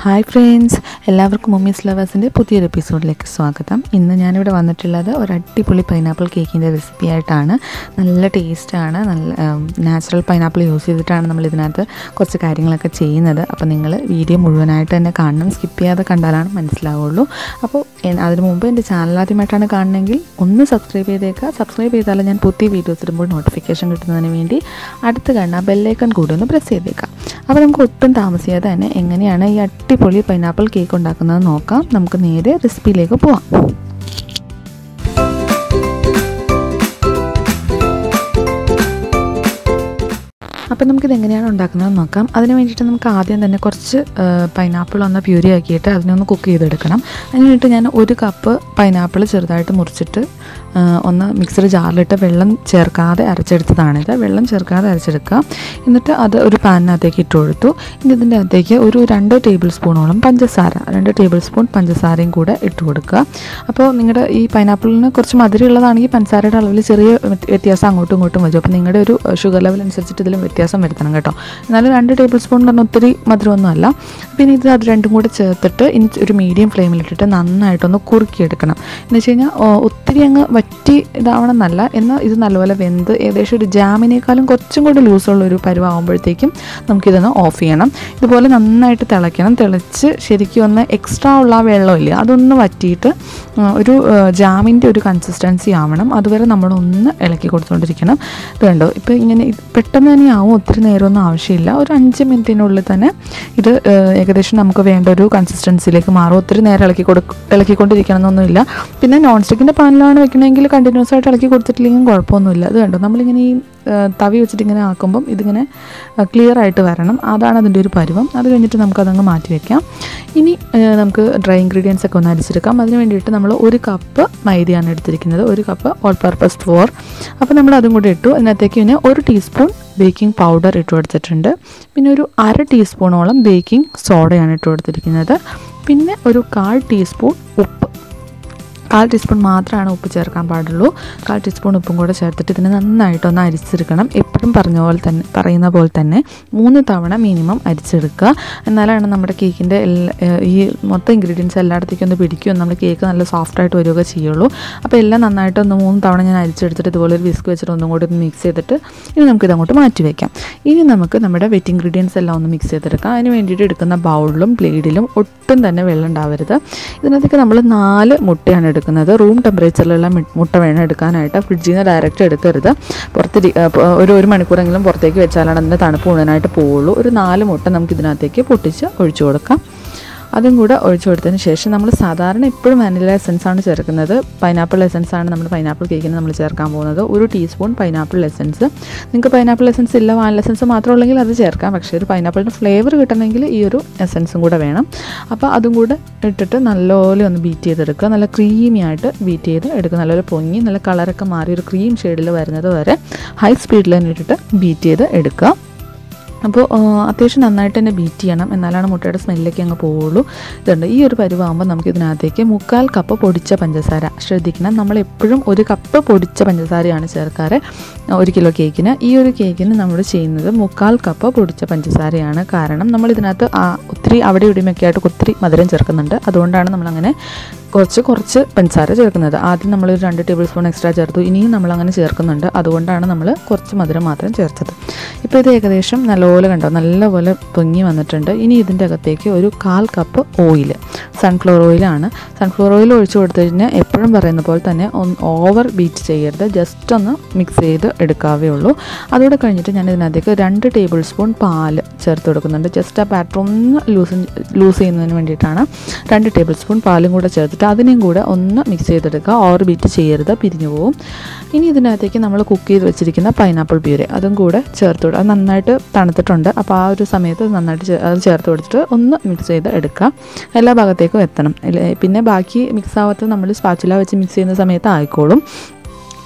Hi friends എല്ലാവർക്കും mummies ലവേഴ്സിൻ്റെ പുതിയൊരു എപ്പിസോഡിലേക്ക് സ്വാഗതം ഇന്ന് ഞാനിവിടെ വന്നിട്ടുള്ളത് ഒരു അടിപൊളി പൈനാപ്പിൾ കേക്കിൻ്റെ റെസിപ്പി ആയിട്ടാണ് നല്ല ടേസ്റ്റാണ് നല്ല നാച്ചുറൽ പൈനാപ്പിൾ യൂസ് ചെയ്തിട്ടാണ് നമ്മൾ ഇതിനകത്ത് കുറച്ച് കാര്യങ്ങളൊക്കെ ചെയ്യുന്നത് അപ്പോൾ നിങ്ങൾ വീഡിയോ മുഴുവനായിട്ട് തന്നെ കാണണം സ്കിപ്പ് ചെയ്യാതെ കണ്ടാലാണ് മനസ്സിലാവുള്ളൂ അപ്പോൾ എൻ- അതിന് മുമ്പ് എൻ്റെ ചാനൽ ആദ്യമായിട്ടാണ് കാണണമെങ്കിൽ ഒന്ന് സബ്സ്ക്രൈബ് ചെയ്തേക്കുക സബ്സ്ക്രൈബ് ചെയ്താൽ ഞാൻ പുതിയ വീഡിയോസ് ഇടുമ്പോൾ നോട്ടിഫിക്കേഷൻ കിട്ടുന്നതിന് വേണ്ടി അടുത്ത് കാണുന്ന ബെല്ലൈക്കൺ കൂടി ഒന്ന് പ്രസ് ചെയ്തേക്കാം അപ്പോൾ നമുക്ക് ഒട്ടും താമസിയാതെ തന്നെ എങ്ങനെയാണ് ഈ അടിപൊളി പൈനാപ്പിൾ കേക്ക് ഉണ്ടാക്കുന്നത് നോക്കാം നമുക്ക് നേരെ റെസിപ്പിയിലേക്ക് പോവാം അപ്പം നമുക്കിത് എങ്ങനെയാണ് ഉണ്ടാക്കുന്നത് നോക്കാം അതിന് വേണ്ടിയിട്ട് നമുക്ക് ആദ്യം തന്നെ കുറച്ച് പൈനാപ്പിൾ ഒന്ന് പ്യൂരി ആക്കിയിട്ട് അതിനൊന്ന് കുക്ക് ചെയ്തെടുക്കണം അതിന് വേണ്ടിയിട്ട് ഞാൻ ഒരു കപ്പ് പൈനാപ്പിൾ ചെറുതായിട്ട് മുറിച്ചിട്ട് ആ, ഒന്ന് മിക്സർ ജാറിലിട്ട് വെള്ളം ചേർക്കാതെ അരച്ചെടുത്തതാണിത് വെള്ളം ചേർക്കാതെ അരച്ചെടുക്കുക എന്നിട്ട് അത് ഒരു പാനിനകത്തേക്ക് ഇട്ട് കൊടുത്തു ഇനി ഇതിൻ്റെ അകത്തേക്ക് ഒരു രണ്ട് ടേബിൾ സ്പൂണോളം പഞ്ചസാര രണ്ട് ടേബിൾ സ്പൂൺ പഞ്ചസാരയും കൂടെ ഇട്ട് കൊടുക്കുക അപ്പോൾ നിങ്ങളുടെ ഈ പൈനാപ്പിളിന് കുറച്ച് മധുരമുള്ളതാണെങ്കിൽ പഞ്ചസാരയുടെ അളവിൽ ചെറിയ വ്യത്യ- വ്യത്യാസം അങ്ങോട്ടും ഇങ്ങോട്ടും വരും അപ്പോൾ നിങ്ങളുടെ ഒരു ഷുഗർ ലെവൽ അനുസരിച്ചിട്ട് ഇതിലും വ്യത്യാസം വരുത്തണം കേട്ടോ എന്നാലും രണ്ട് ടേബിൾ സ്പൂൺ എന്ന് പറഞ്ഞാൽ ഒത്തിരി മധുരമൊന്നും അല്ല പിന്നെ ഇത് അത് രണ്ടും കൂടെ ചേർത്തിട്ട് ഇനി ഒരു മീഡിയം ഫ്ലെയിമിലിട്ടിട്ട് നന്നായിട്ടൊന്ന് കുറുക്കിയെടുക്കണം എന്ന് വെച്ച് കഴിഞ്ഞാൽ ഓ, ഒത്തിരി അങ്ങ് വറ്റി ഇതാവണം എന്നല്ല എന്നാൽ ഇത് നല്ലപോലെ വെന്ത് ഏകദേശം ഒരു ജാമിനേക്കാളും കുറച്ചും കൂടി ലൂസുള്ള ഒരു പരുവാകുമ്പോഴത്തേക്കും നമുക്കിതൊന്ന് ഓഫ് ചെയ്യണം ഇതുപോലെ നന്നായിട്ട് തിളയ്ക്കണം തിളച്ച് ശരിക്കും ഒന്ന് എക്സ്ട്രാ ഉള്ള ആ വെള്ളമില്ല അതൊന്ന് വറ്റിയിട്ട് ആ, ഒരു ജാമിൻ്റെ ഒരു കൺസിസ്റ്റൻസി ആവണം അതുവരെ നമ്മളൊന്ന് ഇളക്കി കൊടുത്തുകൊണ്ടിരിക്കണം ഇത് കണ്ടോ ഇപ്പോൾ ഇങ്ങനെ ഇത് പെട്ടെന്ന് തന്നെ ആവും ഒത്തിരി നേരമൊന്നും ആവശ്യമില്ല ഒരു അഞ്ച് മിനിറ്റിനുള്ളിൽ തന്നെ ഇത് ആ, ഏകദേശം നമുക്ക് വേണ്ട ഒരു കൺസിസ്റ്റൻസിയിലേക്ക് മാറും ഒത്തിരി നേരം ഇളക്കി കൊടു ഇളക്കിക്കൊണ്ടിരിക്കണം എന്നൊന്നുമില്ല പിന്നെ നോൺ സ്റ്റിക്കിൻ്റെ പാനിലാണ് വെക്കണമെങ്കിൽ കണ്ടിന്യൂസ് ആയിട്ട് ഇളക്കി കൊടുത്തിട്ടില്ലെങ്കിൽ കുഴപ്പമൊന്നുമില്ല അത് കണ്ടോ നമ്മളിങ്ങനെ ഈ ആ, തവി വെച്ചിട്ട് ഇങ്ങനെ ആക്കുമ്പം ഇതിങ്ങനെ ക്ലിയർ ആയിട്ട് വരണം അതാണ് അതിൻ്റെ ഒരു പരുവം അത് കഴിഞ്ഞിട്ട് നമുക്കതങ്ങ് മാറ്റി വെക്കാം ഇനി ആ, നമുക്ക് ഡ്രൈ ഇൻഗ്രീഡിയൻസ് ഒക്കെ ഒന്ന് അരിച്ചെടുക്കാം അതിന് വേണ്ടിയിട്ട് നമ്മൾ ഒരു കപ്പ് മൈദയാണ് എടുത്തിരിക്കുന്നത് ഒരു കപ്പ് ഓൾ പർപ്പസ് ഫ്ലോർ അപ്പോൾ നമ്മൾ അതും കൂടി ഇട്ടു അതിനകത്തേക്ക് പിന്നെ ഒരു ടീസ്പൂൺ ബേക്കിംഗ് പൗഡർ ഇട്ട് കൊടുത്തിട്ടുണ്ട് പിന്നെ ഒരു അര ടീസ്പൂണോളം ബേക്കിംഗ് സോഡയാണ് ഇട്ട് കൊടുത്തിരിക്കുന്നത് പിന്നെ ഒരു കാൽ ടീസ്പൂൺ ഉപ്പ് കാൽ ടീസ്പൂൺ മാത്രമാണ് ഉപ്പ് ചേർക്കാൻ പാടുള്ളൂ കാൽ ടീസ്പൂൺ ഉപ്പും കൂടെ ചേർത്തിട്ട് ഇതിനെ നന്നായിട്ടൊന്ന് അരിച്ചെടുക്കണം എപ്പോഴും പറഞ്ഞ പോലെ തന്നെ പറയുന്ന പോലെ തന്നെ മൂന്ന് തവണ മിനിമം അരിച്ചെടുക്കുക എന്നാലാണ് നമ്മുടെ കേക്കിൻ്റെ എല്ലാ ഏഹ് ഈ മൊത്തം ഇൻഗ്രീഡിയൻസ് എല്ലായിടത്തേക്കും ഒന്ന് പിടിക്കും നമ്മുടെ കേക്ക് നല്ല സോഫ്റ്റായിട്ട് വരികയൊക്കെ ചെയ്യുള്ളൂ അപ്പോൾ എല്ലാം നന്നായിട്ട് ഒന്ന് മൂന്ന് തവണ ഞാൻ അരിച്ചെടുത്തിട്ട് ഇതുപോലെ ഒരു വിസ്ക് വെച്ചിട്ട് ഒന്നും കൂടി ഒന്ന് മിക്സ് ചെയ്തിട്ട് ഇനി നമുക്കിത് അങ്ങോട്ട് മാറ്റി വയ്ക്കാം ഇനി നമുക്ക് നമ്മുടെ വെറ്റ് ഇൻഗ്രീഡിയൻസ് എല്ലാം ഒന്ന് മിക്സ് ചെയ്തെടുക്കാം അതിന് വേണ്ടിയിട്ട് എടുക്കുന്ന ബൗളിലും പ്ലേറ്റിലും ഒട്ടും തന്നെ വെള്ളം ഉണ്ടാവരുത് ഇതിനകത്തേക്ക് നമ്മൾ നാല് മുട്ടയാണ് എടുക്കുന്നത് റൂം ടെമ്പറേച്ചറിലുള്ള മി- മുട്ട വേണം എടുക്കാനായിട്ട് ഫ്രിഡ്ജിൽ നിന്ന് ഡയറക്റ്റ് എടുക്കരുത് പുറത്തിരി ആ, പ- ഒരു ഒരു മണിക്കൂറെങ്കിലും പുറത്തേക്ക് വെച്ചാലാണ് അതിൻ്റെ തണുപ്പ് മുഴുവനായിട്ട് പോവുള്ളൂ ഒരു നാല് മുട്ട നമുക്ക് ഇതിനകത്തേക്ക് പൊട്ടിച്ച് ഒഴിച്ചു കൊടുക്കാം അതും കൂടെ ഒഴിച്ചു കൊടുത്തതിന് ശേഷം നമ്മൾ സാധാരണ എപ്പോഴും വാനില എസൻസ് ആണ് ചേർക്കുന്നത് പൈനാപ്പിൾ എസൻസ് ആണ് നമ്മൾ പൈനാപ്പിൾ കേക്കിന് നമ്മൾ ചേർക്കാൻ പോകുന്നത് ഒരു ടീസ്പൂൺ പൈനാപ്പിൾ എസൻസ് നിങ്ങൾക്ക് പൈനാപ്പിൾ എസൻസ് ഇല്ല വാനില എസൻസ് മാത്രം ഉള്ളെങ്കിൽ അത് ചേർക്കാം പക്ഷേ ഒരു പൈനാപ്പിളിൻ്റെ ഫ്ലേവർ കിട്ടണമെങ്കിൽ ഈ ഒരു എസൻസും കൂടെ വേണം അപ്പോൾ അതും കൂടെ ഇട്ടിട്ട് നല്ലപോലെ ഒന്ന് ബീറ്റ് ചെയ്തെടുക്കുക നല്ല ക്രീമി ആയിട്ട് ബീറ്റ് ചെയ്ത് എടുക്കുക നല്ലപോലെ പൊങ്ങി നല്ല കളറൊക്കെ മാറി ഒരു ക്രീം ഷെയ്ഡിൽ വരുന്നത് വരെ ഹൈ സ്പീഡിൽ തന്നെ ഇട്ടിട്ട് ബീറ്റ് ചെയ്ത് എടുക്കുക അപ്പോൾ ആ, അത്യാവശ്യം നന്നായിട്ട് തന്നെ ബീറ്റ് ചെയ്യണം എന്നാലാണ് മുട്ടയുടെ സ്മെല്ലൊക്കെ അങ്ങ് പോവുള്ളൂ ഇതുണ്ട് ഈ ഒരു പരുവാകുമ്പോൾ നമുക്ക് ഇതിനകത്തേക്ക് മുക്കാൽ കപ്പ് പൊടിച്ച പഞ്ചസാര ശ്രദ്ധിക്കണം നമ്മൾ എപ്പോഴും ഒരു കപ്പ് പൊടിച്ച പഞ്ചസാരയാണ് ചേർക്കാറ് ഒരു കിലോ കേക്കിന് ഈ ഒരു കേക്കിന് നമ്മൾ ചെയ്യുന്നത് മുക്കാൽ കപ്പ് പൊടിച്ച പഞ്ചസാരയാണ് കാരണം നമ്മൾ ഇതിനകത്ത് ആ ഒത്തിരി അവിടെ ഇവിടെയുമൊക്കെ ആയിട്ട് ഒത്തിരി മധുരം ചേർക്കുന്നുണ്ട് അതുകൊണ്ടാണ് നമ്മളങ്ങനെ കുറച്ച് കുറച്ച് പഞ്ചസാര ചേർക്കുന്നത് ആദ്യം നമ്മൾ ഒരു രണ്ട് ടേബിൾ സ്പൂൺ എക്സ്ട്രാ ചേർത്തു ഇനിയും നമ്മൾ അങ്ങനെ ചേർക്കുന്നുണ്ട് അതുകൊണ്ടാണ് നമ്മൾ കുറച്ച് മധുരം മാത്രം ചേർത്തത് ഇപ്പോൾ ഇത് ഏകദേശം നല്ലപോലെ കണ്ടോ നല്ലപോലെ പൊങ്ങി വന്നിട്ടുണ്ട് ഇനി ഇതിൻ്റെ അകത്തേക്ക് ഒരു കാൽ കപ്പ് ഓയിൽ സൺഫ്ലവർ ഓയിലാണ് സൺഫ്ലവർ ഓയിൽ ഒഴിച്ചു കൊടുത്തു കഴിഞ്ഞാൽ എപ്പോഴും പറയുന്ന പോലെ തന്നെ ഒന്ന് ഓവർ ബീറ്റ് ചെയ്യരുത് ജസ്റ്റ് ഒന്ന് മിക്സ് ചെയ്ത് എടുക്കാവേ ഉള്ളൂ അതോടെ കഴിഞ്ഞിട്ട് ഞാൻ ഇതിനകത്തേക്ക് രണ്ട് ടേബിൾ സ്പൂൺ പാല് ചേർത്ത് കൊടുക്കുന്നുണ്ട് ജസ്റ്റ് ആ ബാറ്റർ ഒന്ന് ലൂസ് ലൂസ് ചെയ്യുന്നതിന് വേണ്ടിയിട്ടാണ് രണ്ട് ടേബിൾ സ്പൂൺ പാലും കൂടെ ചേർത്തിട്ട് അതിനെയും കൂടെ ഒന്ന് മിക്സ് ചെയ്തെടുക്കുക ഓവർ ബീറ്റ് ചെയ്യരുത് പിരിഞ്ഞു പോകും ഇനി ഇതിനകത്തേക്ക് നമ്മൾ കുക്ക് ചെയ്ത് വെച്ചിരിക്കുന്ന പൈനാപ്പിൾ പ്യൂരെ അതും കൂടെ ചേർത്ത് കൊടുക്കുക അത് നന്നായിട്ട് തണുത്തിട്ടുണ്ട് അപ്പോൾ ആ ഒരു സമയത്ത് നന്നായിട്ട് ചേ- അത് ചേർത്ത് കൊടുത്തിട്ട് ഒന്ന് മിക്സ് ചെയ്ത് എടുക്കുക എല്ലാ ഭാഗത്തേക്കും എത്തണം ഇല്ലേ? പിന്നെ ബാക്കി മിക്സ് ആവാത്തത് നമ്മൾ സ്പാച്ചുല വെച്ച് മിക്സ് ചെയ്യുന്ന സമയത്ത് ആയിക്കോളും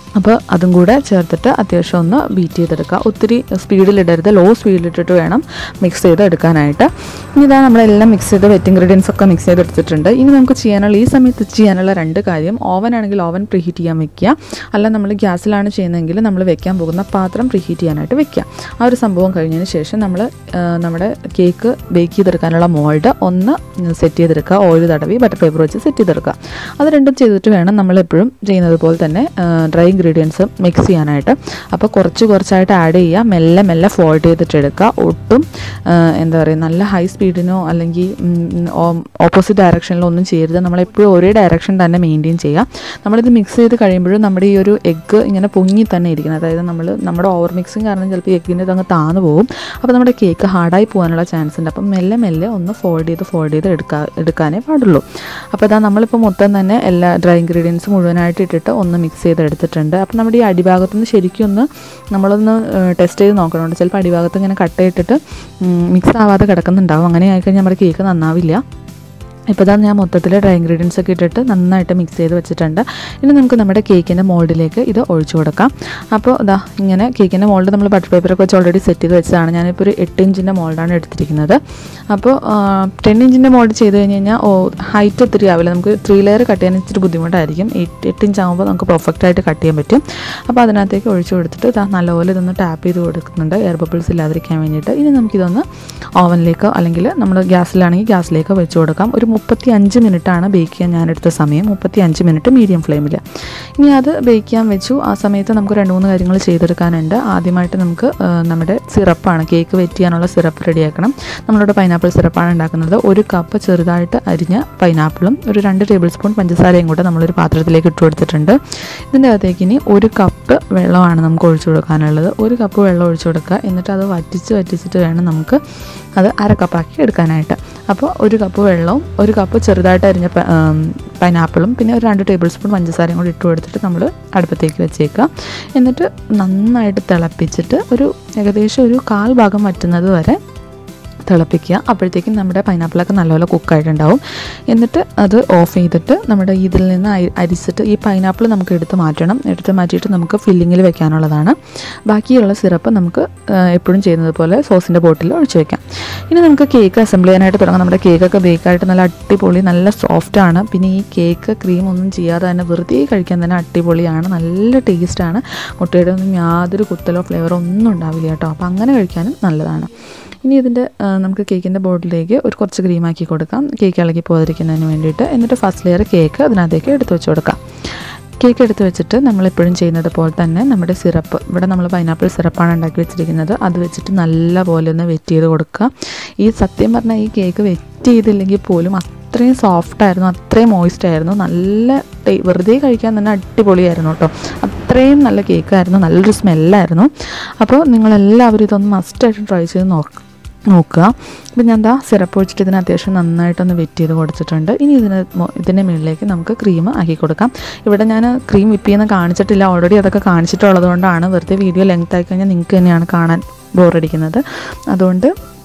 അപ്പോൾ അതും കൂടെ ചേർത്തിട്ട് അത്യാവശ്യം ഒന്ന് ബീറ്റ് ചെയ്തെടുക്കുക ഒത്തിരി സ്പീഡിലിടരുത് ലോ സ്പീഡിലിട്ടിട്ട് വേണം മിക്സ് ചെയ്ത് എടുക്കാനായിട്ട് ഇനി ഇതാ നമ്മളെല്ലാം മിക്സ് ചെയ്ത് വെറ്റ് ഇൻഗ്രീഡിയൻസ് ഒക്കെ മിക്സ് ചെയ്തെടുത്തിട്ടുണ്ട് ഇനി നമുക്ക് ചെയ്യാനുള്ള ഈ സമയത്ത് ചെയ്യാനുള്ള രണ്ട് കാര്യം ഓവൻ ആണെങ്കിൽ ഓവൻ പ്രീഹീറ്റ് ചെയ്യാൻ വെക്കുക അല്ല നമ്മൾ ഗ്യാസിലാണ് ചെയ്യുന്നതെങ്കിൽ നമ്മൾ വെക്കാൻ പോകുന്ന പാത്രം പ്രീഹീറ്റ് ചെയ്യാനായിട്ട് വെക്കുക ആ ഒരു സംഭവം കഴിഞ്ഞതിന് ശേഷം നമ്മൾ നമ്മുടെ കേക്ക് ബേക്ക് ചെയ്തെടുക്കാനുള്ള മോൾഡ് ഒന്ന് സെറ്റ് ചെയ്തെടുക്കുക ഓയിൽ തടവി ബട്ടർ പേപ്പർ വെച്ച് സെറ്റ് ചെയ്തെടുക്കുക അത് രണ്ടും ചെയ്തിട്ട് വേണം നമ്മൾ എപ്പോഴും ചെയ്യുന്നത് പോലെ തന്നെ ഡ്രൈ ഇൻഗ്രീഡിയൻസ് മിക്സ് ചെയ്യാനായിട്ട് അപ്പോൾ കുറച്ച് കുറച്ചായിട്ട് ആഡ് ചെയ്യുക മെല്ലെ മെല്ലെ ഫോൾഡ് ചെയ്തിട്ട് എടുക്കുക ഒട്ടും ആ, എന്താ പറയുക നല്ല ഹൈ സ്പീഡിനോ അല്ലെങ്കിൽ ഓപ്പോസിറ്റ് ഡയറക്ഷനിലോ ഒന്നും ചെയ്യരുത് നമ്മളെപ്പോഴും ഒരേ ഡയറക്ഷൻ തന്നെ മെയിൻറ്റെയിൻ ചെയ്യുക നമ്മളിത് മിക്സ് ചെയ്ത് കഴിയുമ്പോഴും നമ്മുടെ ഈ ഒരു എഗ്ഗ് ഇങ്ങനെ പൊങ്ങി തന്നെ ഇരിക്കണം അതായത് നമ്മൾ നമ്മുടെ ഓവർ മിക്സിങ് കാരണം ചിലപ്പോൾ എഗ്ഗിൻ്റെ അങ്ങ് താന്നു പോകും അപ്പോൾ നമ്മുടെ കേക്ക് ഹാർഡായി പോകാനുള്ള ചാൻസ് ഉണ്ട് അപ്പം മെല്ലെ മെല്ലെ ഒന്ന് ഫോൾഡ് ചെയ്ത് ഫോൾഡ് ചെയ്ത് എടുക്കാൻ എടുക്കാനേ പാടുള്ളൂ അപ്പോൾ അതാ നമ്മളിപ്പോൾ മൊത്തം തന്നെ എല്ലാ ഡ്രൈ ഇൻഗ്രീഡിയൻസ് മുഴുവനായിട്ട് ഇട്ടിട്ട് ഒന്ന് മിക്സ് ചെയ്ത് എടുത്തിട്ടുണ്ട് അപ്പോൾ നമ്മുടെ ഈ അടിഭാഗത്ത് നിന്ന് ശരിക്കും ഒന്ന് നമ്മളൊന്ന് ടെസ്റ്റ് ചെയ്ത് നോക്കണമുണ്ട് ചിലപ്പോൾ അടിഭാഗത്ത് ഇങ്ങനെ കട്ട് ചെയ്തിട്ട് മിക്സ് ആവാതെ കിടക്കുന്നുണ്ടാവും അങ്ങനെ ആയിക്കഴിഞ്ഞാൽ നമ്മുടെ കേക്ക് നന്നാവില്ല ഇപ്പോൾ ഇതാ ഞാൻ മൊത്തത്തിൽ ഡ്രൈ ഇൻഗ്രീഡിയൻസ് ഒക്കെ ഇട്ടിട്ട് നന്നായിട്ട് മിക്സ് ചെയ്ത് വെച്ചിട്ടുണ്ട് ഇനി നമുക്ക് നമ്മുടെ കേക്കിൻ്റെ മോൾഡിലേക്ക് ഇത് ഒഴിച്ചു കൊടുക്കാം അപ്പോൾ ഇതാ ഇങ്ങനെ കേക്കിൻ്റെ മോൾഡ് നമ്മൾ ബട്ടർ പേപ്പറൊക്കെ വെച്ച് ഓൾറെഡി സെറ്റ് ചെയ്ത് വെച്ചതാണ് ഞാനിപ്പോൾ ഒരു എട്ട് ഇഞ്ചിൻ്റെ മോൾഡാണ് എടുത്തിരിക്കുന്നത് അപ്പോൾ ടെൻ ഇഞ്ചിൻ്റെ മോൾഡ് ചെയ്ത് കഴിഞ്ഞ് കഴിഞ്ഞാൽ ഓ ഹൈറ്റ് ഒത്തിരി ആവില്ല നമുക്ക് ത്രീ ലെയർ കട്ട് ചെയ്യാൻ ഇച്ചിരി ബുദ്ധിമുട്ടായിരിക്കും എട്ട് എട്ട് ഇഞ്ച് ആകുമ്പോൾ നമുക്ക് പെർഫെക്റ്റ് ആയിട്ട് കട്ട് ചെയ്യാൻ പറ്റും അപ്പോൾ അതിനകത്തേക്ക് ഒഴിച്ചു കൊടുത്തിട്ട് ഇതാ നല്ലപോലെ ഇതൊന്ന് ടാപ്പ് ചെയ്ത് കൊടുക്കുന്നുണ്ട് എയർ ബബിൾസ് ഇല്ലാതിരിക്കാൻ വേണ്ടിയിട്ട് ഇനി നമുക്കിതൊന്ന് ഓവനിലേക്കോ അല്ലെങ്കിൽ നമ്മൾ ഗ്യാസിലാണെങ്കിൽ ഗ്യാസിലേക്കോ വെച്ച് കൊടുക്കാം ഒരു മുപ്പത്തി അഞ്ച് മിനിറ്റാണ് ബേക്ക് ചെയ്യാൻ ഞാനെടുത്ത സമയം മുപ്പത്തി അഞ്ച് മിനിറ്റ് മീഡിയം ഫ്ലെയിമിൽ ഇനി അത് ബേക്ക് ചെയ്യാൻ വെച്ചു ആ സമയത്ത് നമുക്ക് രണ്ട് മൂന്ന് കാര്യങ്ങൾ ചെയ്തെടുക്കാനുണ്ട് ആദ്യമായിട്ട് നമുക്ക് ആ, നമ്മുടെ സിറപ്പാണ് കേക്ക് വെറ്റ് ചെയ്യാനുള്ള സിറപ്പ് റെഡിയാക്കണം നമ്മളിവിടെ പൈനാപ്പിൾ സിറപ്പാണ് ഉണ്ടാക്കുന്നത് ഒരു കപ്പ് ചെറുതായിട്ട് അരിഞ്ഞ പൈനാപ്പിളും ഒരു രണ്ട് ടേബിൾ സ്പൂൺ പഞ്ചസാരയും കൂടെ നമ്മളൊരു പാത്രത്തിലേക്ക് ഇട്ട് കൊടുത്തിട്ടുണ്ട് ഇതിൻ്റെ അകത്തേക്ക് ഇനി ഒരു കപ്പ് വെള്ളമാണ് നമുക്ക് ഒഴിച്ചു കൊടുക്കാനുള്ളത് ഒരു കപ്പ് വെള്ളം ഒഴിച്ചു കൊടുക്കുക എന്നിട്ട് അത് വറ്റിച്ച് വറ്റിച്ചിട്ട് വേണം നമുക്ക് അത് അര കപ്പാക്കി എടുക്കാനായിട്ട് അപ്പോൾ ഒരു കപ്പ് വെള്ളവും ഒരു കപ്പ് ചെറുതായിട്ട് അരിഞ്ഞ പ- ആം, പൈനാപ്പിളും പിന്നെ ഒരു രണ്ട് ടേബിൾ സ്പൂൺ പഞ്ചസാരയും കൂടി ഇട്ട് കൊടുത്തിട്ട് നമ്മൾ അടുപ്പത്തേക്ക് വെച്ചേക്കുക എന്നിട്ട് നന്നായിട്ട് തിളപ്പിച്ചിട്ട് ഒരു ഏകദേശം ഒരു കാൽ ഭാഗം വറ്റുന്നത് വരെ തിളപ്പിക്കുക അപ്പോഴത്തേക്കും നമ്മുടെ പൈനാപ്പിളൊക്കെ നല്ലപോലെ കുക്കായിട്ടുണ്ടാവും എന്നിട്ട് അത് ഓഫ് ചെയ്തിട്ട് നമ്മുടെ ഇതിൽ നിന്ന് അരി- അരിച്ചിട്ട് ഈ പൈനാപ്പിൾ നമുക്ക് എടുത്ത് മാറ്റണം എടുത്ത് മാറ്റിയിട്ട് നമുക്ക് ഫില്ലിങ്ങിൽ വെക്കാനുള്ളതാണ് ബാക്കിയുള്ള സിറപ്പ് നമുക്ക് എപ്പോഴും ചെയ്യുന്നത് പോലെ സോസിൻ്റെ ബോട്ടിൽ ഒഴിച്ച് വെക്കാം ഇനി നമുക്ക് കേക്ക് അസംബിൾ ചെയ്യാനായിട്ട് തുടങ്ങാം നമ്മുടെ കേക്കൊക്കെ ബേക്കായിട്ട് നല്ല അടിപൊളി നല്ല സോഫ്റ്റാണ് പിന്നെ ഈ കേക്ക് ക്രീം ഒന്നും ചെയ്യാതെ തന്നെ വെറുതെ കഴിക്കാൻ തന്നെ അടിപൊളിയാണ് നല്ല ടേസ്റ്റാണ് മുട്ടയുടെ ഒന്നും യാതൊരു കുത്തലോ ഫ്ലേവറോ ഒന്നും ഉണ്ടാവില്ല കേട്ടോ അപ്പോൾ അങ്ങനെ കഴിക്കാനും നല്ലതാണ് ഇനി ഇതിൻ്റെ ആ, നമുക്ക് കേക്കിൻ്റെ ബോർഡിലേക്ക് ഒരു കുറച്ച് ക്രീമാക്കി കൊടുക്കാം കേക്ക് ഇളകി പോകാതിരിക്കുന്നതിന് വേണ്ടിയിട്ട് എന്നിട്ട് ഫസ്റ്റ് ലെയർ കേക്ക് അതിനകത്തേക്ക് എടുത്ത് വെച്ച് കൊടുക്കാം കേക്ക് എടുത്ത് വെച്ചിട്ട് നമ്മളെപ്പോഴും ചെയ്യുന്നത് പോലെ തന്നെ നമ്മുടെ സിറപ്പ് ഇവിടെ നമ്മൾ പൈനാപ്പിൾ സിറപ്പാണ് ഉണ്ടാക്കി വെച്ചിരിക്കുന്നത് അത് വെച്ചിട്ട് നല്ല പോലെ ഒന്ന് വെറ്റ് ചെയ്ത് കൊടുക്കുക ഈ സത്യം പറഞ്ഞാൽ ഈ കേക്ക് വെറ്റ് ചെയ്തില്ലെങ്കിൽ പോലും അത്രയും സോഫ്റ്റ് ആയിരുന്നു അത്രയും മോയിസ്റ്റ് ആയിരുന്നു നല്ല ടേ- വെറുതെ കഴിക്കാൻ തന്നെ അടിപൊളിയായിരുന്നു കേട്ടോ അത്രയും നല്ല കേക്കായിരുന്നു നല്ലൊരു സ്മെല്ലായിരുന്നു അപ്പോൾ നിങ്ങളെല്ലാവരും ഇതൊന്ന് മസ്റ്റായിട്ട് ട്രൈ ചെയ്ത് നോക്കുക നോക്കുക അപ്പോൾ ഞാൻ എന്താ സിറപ്പ് ഒഴിച്ചിട്ട് ഇതിന് അത്യാവശ്യം നന്നായിട്ടൊന്ന് വെറ്റ് ചെയ്ത് കൊടുത്തിട്ടുണ്ട് ഇനി ഇതിന് മൊ- ഇതിൻ്റെ മുകളിലേക്ക് നമുക്ക് ക്രീം ആക്കി കൊടുക്കാം ഇവിടെ ഞാൻ ക്രീം വിപ്പ് ചെയ്യുന്ന കാണിച്ചിട്ടില്ല ഓൾറെഡി അതൊക്കെ കാണിച്ചിട്ടുള്ളത് കൊണ്ടാണ് വെറുതെ വീഡിയോ ലെങ്ത് ആയി കഴിഞ്ഞാൽ നിങ്ങൾക്ക് തന്നെയാണ് കാണാൻ ബോറടിക്കുന്നത് അതുകൊണ്ട്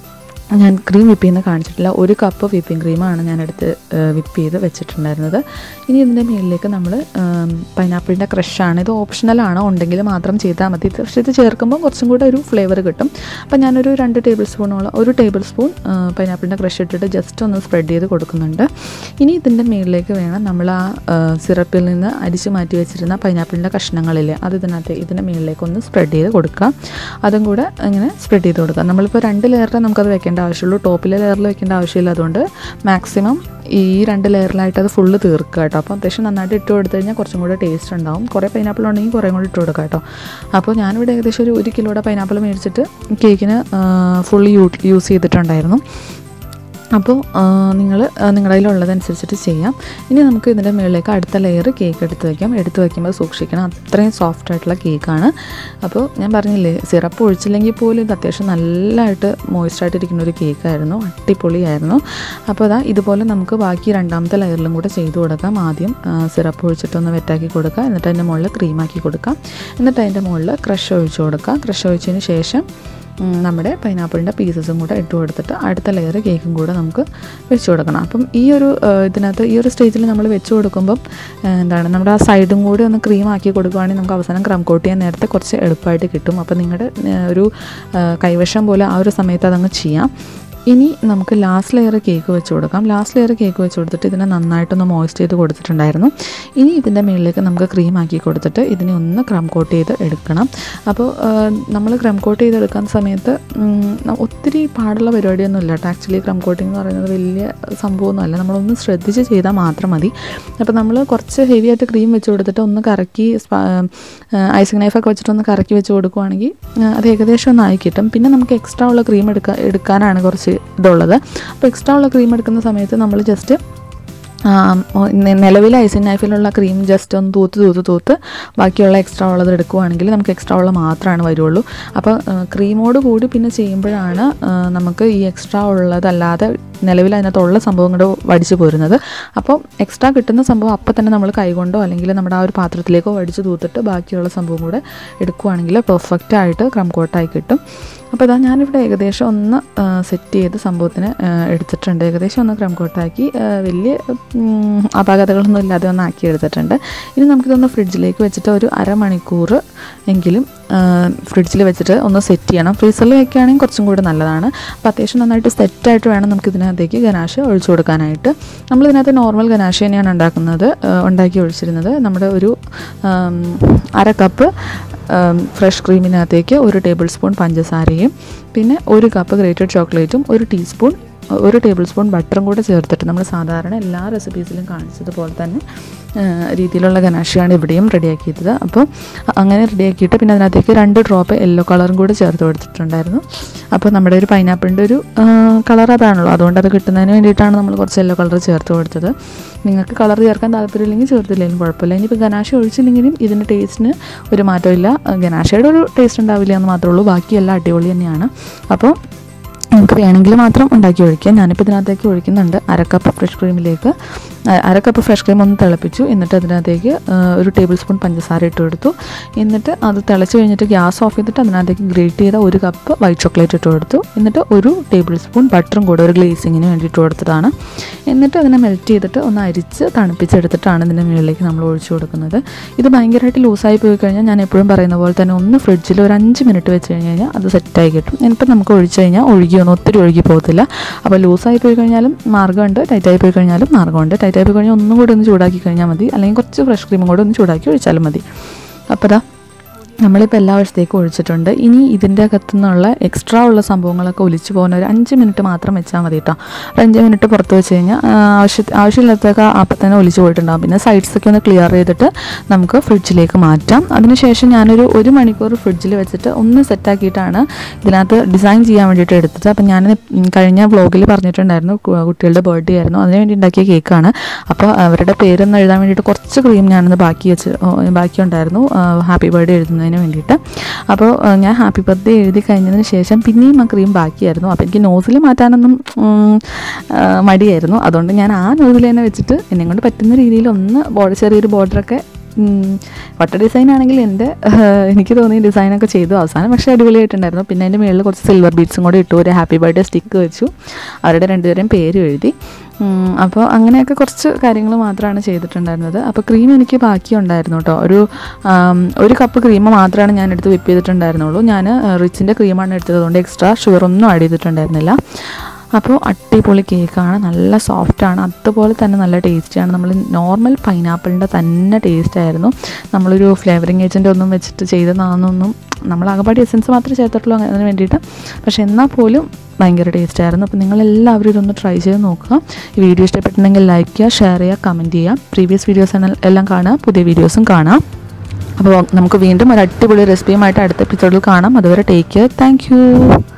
ഞാൻ ക്രീം വിപ്പ് ചെയ്യുന്ന കാണിച്ചിട്ടില്ല ഒരു കപ്പ് വിപ്പിംഗ് ക്രീമാണ് ഞാൻ എടുത്ത് വിപ്പ് ചെയ്ത് വെച്ചിട്ടുണ്ടായിരുന്നത് ഇനി ഇതിൻ്റെ മുകളിലേക്ക് നമ്മൾ പൈനാപ്പിളിൻ്റെ ക്രഷാണ് ഇത് ഓപ്ഷണലാണ് ഉണ്ടെങ്കിൽ മാത്രം ചെയ്താൽ മതി ഇത് പക്ഷേ ഇത് ചേർക്കുമ്പോൾ കുറച്ചും കൂടെ ഒരു ഫ്ലേവർ കിട്ടും അപ്പം ഞാനൊരു രണ്ട് ടേബിൾ സ്പൂണോളം ഒരു ടേബിൾ സ്പൂൺ പൈനാപ്പിളിൻ്റെ ക്രഷ് ഇട്ടിട്ട് ജസ്റ്റ് ഒന്ന് സ്പ്രെഡ് ചെയ്ത് കൊടുക്കുന്നുണ്ട് ഇനി ഇതിൻ്റെ മുകളിലേക്ക് വേണം നമ്മൾ ആ സിറപ്പിൽ നിന്ന് അരിച്ച് മാറ്റി വെച്ചിരുന്ന പൈനാപ്പിളിൻ്റെ കഷ്ണങ്ങളില്ലേ അത് ഇതിനകത്ത് ഇതിൻ്റെ മുകളിലേക്ക് ഒന്ന് സ്പ്രെഡ് ചെയ്ത് കൊടുക്കുക അതും കൂടെ ഇങ്ങനെ സ്പ്രെഡ് ചെയ്ത് കൊടുക്കുക നമ്മളിപ്പോൾ രണ്ട് ലെയറിൽ നമുക്കത് വെക്കേണ്ട ആവശ്യമുള്ളൂ ടോപ്പിലെ ലെയറിൽ വെക്കേണ്ട ആവശ്യമില്ല അതുകൊണ്ട് മാക്സിമം ഈ രണ്ട് ലെയറിലായിട്ട് അത് ഫുള്ള് തീർക്കുക കേട്ടോ അപ്പോൾ അത്യാവശ്യം നന്നായിട്ട് ഇട്ട് കൊടുത്തു കഴിഞ്ഞാൽ കുറച്ചും കൂടെ ടേസ്റ്റ് ഉണ്ടാവും കുറേ പൈനാപ്പിൾ ഉണ്ടെങ്കിൽ കുറേ കൂടി ഇട്ട് കൊടുക്കുക കേട്ടോ അപ്പോൾ ഞാനിവിടെ ഏകദേശം ഒരു ഒരു കിലോയുടെ പൈനാപ്പിൾ മേടിച്ചിട്ട് കേക്കിന് ഫുള്ള് യൂ യൂസ് ചെയ്തിട്ടുണ്ടായിരുന്നു അപ്പോൾ നിങ്ങൾ നിങ്ങളുടെ കയ്യിലുള്ളതനുസരിച്ചിട്ട് ചെയ്യാം ഇനി നമുക്ക് ഇതിൻ്റെ മുകളിലേക്ക് അടുത്ത ലെയർ കേക്ക് എടുത്ത് വയ്ക്കാം എടുത്ത് വയ്ക്കുമ്പോൾ സൂക്ഷിക്കണം അത്രയും സോഫ്റ്റ് ആയിട്ടുള്ള കേക്കാണ് അപ്പോൾ ഞാൻ പറഞ്ഞില്ലേ സിറപ്പ് ഒഴിച്ചില്ലെങ്കിൽ പോലും ഇത് അത്യാവശ്യം നല്ലതായിട്ട് മോയിസ്റ്റായിട്ടിരിക്കുന്ന ഒരു കേക്കായിരുന്നു അടിപൊളിയായിരുന്നു അപ്പോൾ അതാ ഇതുപോലെ നമുക്ക് ബാക്കി രണ്ടാമത്തെ ലെയറിലും കൂടെ ചെയ്ത് കൊടുക്കാം ആദ്യം സിറപ്പ് ഒഴിച്ചിട്ടൊന്ന് വെറ്റാക്കി കൊടുക്കുക എന്നിട്ട് അതിൻ്റെ മുകളിൽ ക്രീമാക്കി കൊടുക്കാം എന്നിട്ട് അതിൻ്റെ മുകളിൽ ക്രഷ് ഒഴിച്ച് കൊടുക്കുക ക്രഷ് ഒഴിച്ചതിന് ശേഷം ഉം, നമ്മുടെ പൈനാപ്പിളിൻ്റെ പീസസും കൂടെ ഇട്ട് കൊടുത്തിട്ട് അടുത്ത ലെയർ കേക്കും കൂടെ നമുക്ക് വെച്ച് കൊടുക്കണം അപ്പം ഈ ഒരു ആ, ഇതിനകത്ത് ഈ ഒരു സ്റ്റേജിൽ നമ്മൾ വെച്ച് കൊടുക്കുമ്പം ആ, എന്താണ് നമ്മുടെ ആ സൈഡും കൂടി ഒന്ന് ക്രീം ആക്കി കൊടുക്കുകയാണെങ്കിൽ നമുക്ക് അവസാനം ക്രം കോട്ട് ചെയ്യാൻ നേരത്തെ കുറച്ച് എളുപ്പമായിട്ട് കിട്ടും അപ്പോൾ നിങ്ങളുടെ ആ, ഒരു ആ, കൈവശം പോലെ ആ ഒരു സമയത്ത് അതങ്ങ് ചെയ്യാം ഇനി നമുക്ക് ലാസ്റ്റ് ലെയർ കേക്ക് വെച്ച് കൊടുക്കാം ലാസ്റ്റ് ലെയർ കേക്ക് വെച്ച് കൊടുത്തിട്ട് ഇതിനെ നന്നായിട്ടൊന്ന് മോയ്സ്റ്റ് ചെയ്ത് കൊടുത്തിട്ടുണ്ടായിരുന്നു ഇനി ഇതിൻ്റെ മുകളിലേക്ക് നമുക്ക് ക്രീം ആക്കി കൊടുത്തിട്ട് ഇതിനെ ഒന്ന് ക്രം കോട്ട് ചെയ്ത് എടുക്കണം അപ്പോൾ നമ്മൾ ക്രം കോട്ട് ചെയ്ത് എടുക്കുന്ന സമയത്ത് ഉം, ന- ഒത്തിരി പാടുള്ള പരിപാടിയൊന്നും ഇല്ല കേട്ടോ ആക്ച്വലി ക്രം കോട്ടിംഗ് എന്ന് പറയുന്നത് വലിയ സംഭവമൊന്നുമല്ല നമ്മളൊന്ന് ശ്രദ്ധിച്ച് ചെയ്താൽ മാത്രം മതി അപ്പോൾ നമ്മൾ കുറച്ച് ഹെവി ആയിട്ട് ക്രീം വെച്ച് കൊടുത്തിട്ട് ഒന്ന് കറക്കി ഐസിങ് നൈഫൊക്കെ വെച്ചിട്ട് ഒന്ന് കറക്കി വെച്ച് കൊടുക്കുവാണെങ്കിൽ ആ, അത് ഏകദേശം ഒന്ന് ആയി കിട്ടും പിന്നെ നമുക്ക് എക്സ്ട്രാ ഉള്ള ക്രീം എടുക്കാൻ എടുക്കാനാണ് കുറച്ച് ഇതുള്ളത് അപ്പോൾ എക്സ്ട്രാ ഉള്ള ക്രീം എടുക്കുന്ന സമയത്ത് നമ്മൾ ജസ്റ്റ് നിലവിൽ ഐസിങ് നൈഫിലുള്ള ക്രീം ജസ്റ്റ് ഒന്ന് തൂത്ത് തൂത്ത് തൂത്ത് ബാക്കിയുള്ള എക്സ്ട്രാ ഉള്ളത് എടുക്കുവാണെങ്കിൽ നമുക്ക് എക്സ്ട്രാ ഉള്ള മാത്രമാണ് വരുള്ളൂ അപ്പോൾ ക്രീമോട് കൂടി പിന്നെ ചെയ്യുമ്പോഴാണ് ആ, നമുക്ക് ഈ എക്സ്ട്രാ ഉള്ളതല്ലാതെ നിലവിൽ അതിനകത്തുള്ള സംഭവം കൂടെ വടിച്ചു പോരുന്നത് അപ്പോൾ എക്സ്ട്രാ കിട്ടുന്ന സംഭവം അപ്പോൾ തന്നെ നമ്മൾ കൈകൊണ്ടോ അല്ലെങ്കിൽ നമ്മുടെ ആ ഒരു പാത്രത്തിലേക്കോ വടിച്ച് തൂത്തിട്ട് ബാക്കിയുള്ള സംഭവം കൂടെ എടുക്കുവാണെങ്കിൽ പെർഫെക്റ്റ് ആയിട്ട് ക്രം കോട്ടായി കിട്ടും അപ്പോൾ ഇതാ ഞാനിവിടെ ഏകദേശം ഒന്ന് സെറ്റ് ചെയ്ത് സംഭവത്തിന് ആ, എടുത്തിട്ടുണ്ട് ഏകദേശം ഒന്ന് ക്രം കോട്ടാക്കി ആ, വലിയ ഉം, അപാകതകളൊന്നും ഇല്ലാതെ ഒന്ന് ആക്കി എടുത്തിട്ടുണ്ട് ഇനി നമുക്കിതൊന്ന് ഫ്രിഡ്ജിലേക്ക് വെച്ചിട്ട് ഒരു അരമണിക്കൂർ എങ്കിലും ഫ്രിഡ്ജിൽ വെച്ചിട്ട് ഒന്ന് സെറ്റ് ചെയ്യണം ഫ്രീസറിൽ വെക്കുകയാണെങ്കിൽ കുറച്ചും കൂടി നല്ലതാണ് അപ്പോൾ അത്യാവശ്യം നന്നായിട്ട് സെറ്റായിട്ട് വേണം നമുക്ക് ഇതിനകത്തേക്ക് ഗനാശ ഒഴിച്ചു കൊടുക്കാനായിട്ട് നമ്മളിതിനകത്ത് നോർമൽ ഗനാശ തന്നെയാണ് ഉണ്ടാക്കുന്നത് ആ, ഉണ്ടാക്കി ഒഴിച്ചിരുന്നത് നമ്മുടെ ഒരു ആം, അര കപ്പ് ഫ്രഷ് ക്രീമിനകത്തേക്ക് ഒരു ടേബിൾ സ്പൂൺ പഞ്ചസാരയും പിന്നെ ഒരു കപ്പ് ഗ്രേറ്റഡ് ചോക്ലേറ്റും ഒരു ടീസ്പൂൺ ഒരു ടേബിൾ സ്പൂൺ ബട്ടറും കൂടെ ചേർത്തിട്ട് നമ്മൾ സാധാരണ എല്ലാ റെസിപ്പീസിലും കാണിച്ചതുപോലെ തന്നെ ആ, രീതിയിലുള്ള ഗനാശയാണ് ഇവിടെയും റെഡിയാക്കിയത് അപ്പോൾ അങ്ങനെ റെഡിയാക്കിയിട്ട് പിന്നെ അതിനകത്തേക്ക് രണ്ട് ഡ്രോപ്പ് യെല്ലോ കളറും കൂടെ ചേർത്ത് കൊടുത്തിട്ടുണ്ടായിരുന്നു അപ്പോൾ നമ്മുടെ ഒരു പൈനാപ്പിളിൻ്റെ ഒരു കളർ അതാണല്ലോ അതുകൊണ്ട് അത് കിട്ടുന്നതിന് വേണ്ടിയിട്ടാണ് നമ്മൾ കുറച്ച് യെല്ലോ കളർ ചേർത്ത് കൊടുത്തത് നിങ്ങൾക്ക് കളർ ചേർക്കാൻ താല്പര്യമില്ലെങ്കിൽ ചേർത്തില്ലെങ്കിലും കുഴപ്പമില്ല ഇനിയിപ്പോൾ ഗനാശ ഒഴിച്ചില്ലെങ്കിലും ഇതിൻ്റെ ടേസ്റ്റിന് ഒരു മാറ്റമില്ല ഗനാശയുടെ ഒരു ടേസ്റ്റ് ഉണ്ടാവില്ല എന്ന് മാത്രമേ ഉള്ളൂ ബാക്കിയെല്ലാം അടിപൊളി തന്നെയാണ് അപ്പോൾ നമുക്ക് വേണമെങ്കിൽ മാത്രം ഉണ്ടാക്കി ഒഴിക്കാം ഞാനിപ്പോൾ ഇതിനകത്തേക്ക് ഒഴിക്കുന്നുണ്ട് അരക്കപ്പ് ഫ്രഷ് ക്രീമിലേക്ക് അ- അരക്കപ്പ് ഫ്രഷ് ക്രീം ഒന്ന് തിളപ്പിച്ചു എന്നിട്ട് അതിനകത്തേക്ക് ആ, ഒരു ടേബിൾ സ്പൂൺ പഞ്ചസാര ഇട്ട് കൊടുത്തു എന്നിട്ട് അത് തിളച്ച് കഴിഞ്ഞിട്ട് ഗ്യാസ് ഓഫ് ചെയ്തിട്ട് അതിനകത്തേക്ക് ഗ്രേറ്റ് ചെയ്ത ഒരു കപ്പ് വൈറ്റ് ചോക്ലേറ്റ് ഇട്ട് കൊടുത്തു എന്നിട്ട് ഒരു ടേബിൾ സ്പൂൺ ബട്ടറും കൂടെ ഒരു ഗ്ലേസിങ്ങിന് വേണ്ടി ഇട്ട് കൊടുത്തതാണ് എന്നിട്ട് അതിനെ മെൽറ്റ് ചെയ്തിട്ട് ഒന്ന് അരിച്ച് തണുപ്പിച്ചെടുത്തിട്ടാണ് ഇതിൻ്റെ മുകളിലേക്ക് നമ്മൾ ഒഴിച്ചു കൊടുക്കുന്നത് ഇത് ഭയങ്കരമായിട്ട് ലൂസായി പോയി കഴിഞ്ഞാൽ ഞാൻ എപ്പോഴും പറയുന്ന പോലെ തന്നെ ഒന്ന് ഫ്രിഡ്ജിൽ ഒരു അഞ്ച് മിനിറ്റ് വെച്ച് കഴിഞ്ഞ് കഴിഞ്ഞാൽ അത് സെറ്റായി കിട്ടും ഇനിയിപ്പോൾ നമുക്ക് ഒഴിച്ച് കഴിഞ്ഞാൽ ഒഴുകിയൊന്നും ഒത്തിരി ഒഴുകി പോകത്തില്ല അപ്പോൾ ലൂസായി പോയി കഴിഞ്ഞാലും മാർഗ്ഗമുണ്ട് ടൈറ്റായി പോയി കഴിഞ്ഞാലും മാർഗ്ഗമുണ്ട് ടൈറ്റായി പോയി കഴിഞ്ഞാൽ ഒന്നും കൂടി ഒന്ന് ചൂടാക്കി കഴിഞ്ഞാൽ മതി അല്ലെങ്കിൽ കുറച്ച് ഫ്രഷ് ക്രീമും കൂടെ ഒന്ന് ചൂടാക്കി ഒഴിച്ചാലും മതി അപ്പോൾ ദാ നമ്മളിപ്പോൾ എല്ലാ വശത്തേക്കും ഒഴിച്ചിട്ടുണ്ട് ഇനി ഇതിൻ്റെ അകത്തു നിന്നുള്ള എക്സ്ട്രാ ഉള്ള സംഭവങ്ങളൊക്കെ ഒലിച്ചു പോകുന്ന ഒരു അഞ്ച് മിനിറ്റ് മാത്രം വെച്ചാൽ മതി കേട്ടോ ഒരു അഞ്ച് മിനിറ്റ് പുറത്ത് വെച്ച് കഴിഞ്ഞാൽ ആ, ആവശ്യ ആവശ്യമില്ലാത്തൊക്കെ അപ്പം തന്നെ ഒലിച്ചു പോയിട്ടുണ്ടാകും പിന്നെ സൈഡ്സൊക്കെ ഒന്ന് ക്ലിയർ ചെയ്തിട്ട് നമുക്ക് ഫ്രിഡ്ജിലേക്ക് മാറ്റാം അതിനുശേഷം ഞാനൊരു ഒരു മണിക്കൂർ ഫ്രിഡ്ജിൽ വെച്ചിട്ട് ഒന്ന് സെറ്റാക്കിയിട്ടാണ് ഇതിനകത്ത് ഡിസൈൻ ചെയ്യാൻ വേണ്ടിയിട്ട് എടുത്തത് അപ്പം ഞാൻ കഴിഞ്ഞ വ്ളോഗിൽ പറഞ്ഞിട്ടുണ്ടായിരുന്നു കു- കുട്ടികളുടെ ബർത്ത്ഡേ ആയിരുന്നു അതിന് വേണ്ടി ഉണ്ടാക്കിയ കേക്കാണ് അപ്പോൾ അവരുടെ പേരൊന്ന് എഴുതാൻ വേണ്ടിയിട്ട് കുറച്ച് ക്രീം ഞാനൊന്ന് ബാക്കി വെച്ച് ഓ, ബാക്കി ഉണ്ടായിരുന്നു ഹാപ്പി ബർത്ത്ഡേ എഴുതുന്നതിന് വേണ്ടിയിട്ട് അപ്പോൾ ആ, ഞാൻ ഹാപ്പി ബർത്ത്ഡേ എഴുതി കഴിഞ്ഞതിന് ശേഷം പിന്നെയും ആ ക്രീം ബാക്കിയായിരുന്നു അപ്പോൾ എനിക്ക് നോസിൽ മാറ്റാനൊന്നും ഉം, ആ, മടിയായിരുന്നു അതുകൊണ്ട് ഞാൻ ആ നോസിൽ തന്നെ വെച്ചിട്ട് എന്നെ കൊണ്ട് പറ്റുന്ന രീതിയിൽ ഒന്ന് ബോർഡർ ചെറിയൊരു ബോർഡറൊക്കെ വട്ട ഡിസൈൻ ആണെങ്കിൽ എൻ്റെ എനിക്ക് തോന്നിയ ഡിസൈനൊക്കെ ചെയ്തു അവസാനം പക്ഷേ അടിപൊളിയായിട്ടുണ്ടായിരുന്നു പിന്നെ അതിൻ്റെ മുകളിൽ കുറച്ച് സിൽവർ ബീഡ്സും കൂടെ ഇട്ടു ഒരു ഹാപ്പി ബർത്ത്ഡേ സ്റ്റിക്ക് വെച്ചു അവരുടെ രണ്ടുപേരെയും പേരും എഴുതി ഉം, അപ്പോൾ അങ്ങനെയൊക്കെ കുറച്ച് കാര്യങ്ങൾ മാത്രമാണ് ചെയ്തിട്ടുണ്ടായിരുന്നത് അപ്പോൾ ക്രീം എനിക്ക് ബാക്കിയുണ്ടായിരുന്നു കേട്ടോ ഒരു ആം, ഒരു കപ്പ് ക്രീം മാത്രമാണ് ഞാൻ എടുത്ത് വിപ്പ് ചെയ്തിട്ടുണ്ടായിരുന്നുള്ളൂ ഞാൻ റിച്ചിൻ്റെ ക്രീമാണ് എടുത്തത് അതുകൊണ്ട് എക്സ്ട്രാ ഷുഗർ ഒന്നും ആഡ് ചെയ്തിട്ടുണ്ടായിരുന്നില്ല അപ്പോൾ അടിപൊളി കേക്കാണ് നല്ല സോഫ്റ്റാണ് അതുപോലെ തന്നെ നല്ല ടേസ്റ്റിയാണ് നമ്മൾ നോർമൽ പൈനാപ്പിളിൻ്റെ തന്നെ ടേസ്റ്റ് ആയിരുന്നു നമ്മളൊരു ഫ്ലേവറിങ് ഏജൻ്റ് ഒന്നും വെച്ചിട്ട് ചെയ്തതാണെന്നൊന്നും നമ്മൾ അകപാടി എസൻസ് മാത്രമേ ചേർത്തിട്ടുള്ളൂ അങ്ങനെ അതിന് വേണ്ടിയിട്ട് പക്ഷേ എന്നാൽ പോലും ഭയങ്കര ടേസ്റ്റ് ആയിരുന്നു അപ്പോൾ നിങ്ങളെല്ലാവരും ഇതൊന്ന് ട്രൈ ചെയ്ത് നോക്കുക ഈ വീഡിയോ ഇഷ്ടപ്പെട്ടിട്ടുണ്ടെങ്കിൽ ലൈക്ക് ചെയ്യുക ഷെയർ ചെയ്യുക കമൻറ്റ് ചെയ്യുക പ്രീവിയസ് വീഡിയോസ് എല്ലാം കാണുക പുതിയ വീഡിയോസും കാണാം അപ്പോൾ നമുക്ക് വീണ്ടും ഒരു അടിപൊളി റെസിപ്പിയുമായിട്ട് അടുത്ത എപ്പിസോഡിൽ കാണാം അതുവരെ ടേക്ക് കെയർ താങ്ക് യു